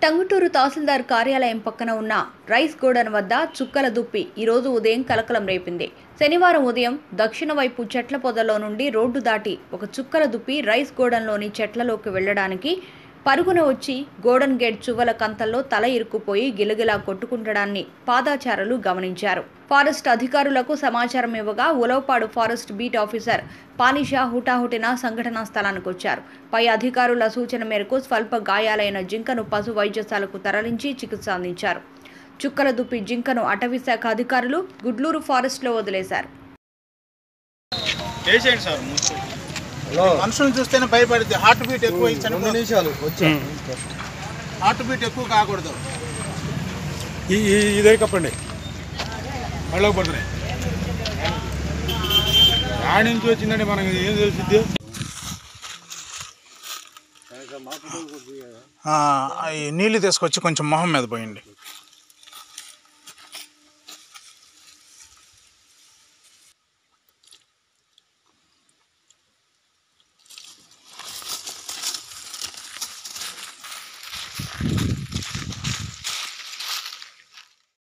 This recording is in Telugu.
టంగుటూరు తహసీల్దార్ కార్యాలయం పక్కన ఉన్న రైస్ గోడన్ వద్ద చుక్కల దుప్పి ఈరోజు ఉదయం కలకలం రేపింది శనివారం ఉదయం దక్షిణ వైపు చెట్ల పొదలో నుండి రోడ్డు దాటి ఒక చుక్కల దుప్పి రైస్ గోడన్లోని చెట్లలోకి వెళ్లడానికి పరుగున వచ్చి గోడన్ గేట్ చువ్వల కంతల్లో తల ఇరుక్కుపోయి గిలగిలా కొట్టుకుంటడాన్ని పాదాచారులు గమనించారు ఫారెస్ట్ అధికారులకు సమాచారం ఇవ్వగా ఉలవపాడు ఫారెస్ట్ బీట్ ఆఫీసర్ పానిషా హుటాహుటిన సంఘటనా స్థలానికి వచ్చారు పై అధికారుల సూచన మేరకు స్వల్ప గాయాలైన జింకను పశు వైద్యశాలకు తరలించి చికిత్స అందించారు చుక్కల దుప్పి జింకను అటవీ శాఖ అధికారులు గుడ్లూరు ఫారెస్ట్లో వదిలేశారు వేసేయండి సార్ మూసి. మనుషులను చూస్తేనే భయపడింది హార్ట్ బీట్ ఎక్కువ రెండు చనిపో నిమిషాలు వచ్చా హార్ట్ బీట్ ఎక్కువ కాకూడదు ఈ ఈ- ఇదే కప్పండి కళ్ళకు పడుతున్నాయి ఆడి నుంచి వచ్చిందండి మనకి ఏం తెలిసిద్ది ఆ, ఈ నీళ్లు తీసుకొచ్చి కొంచెం మొహం మీద పోయండి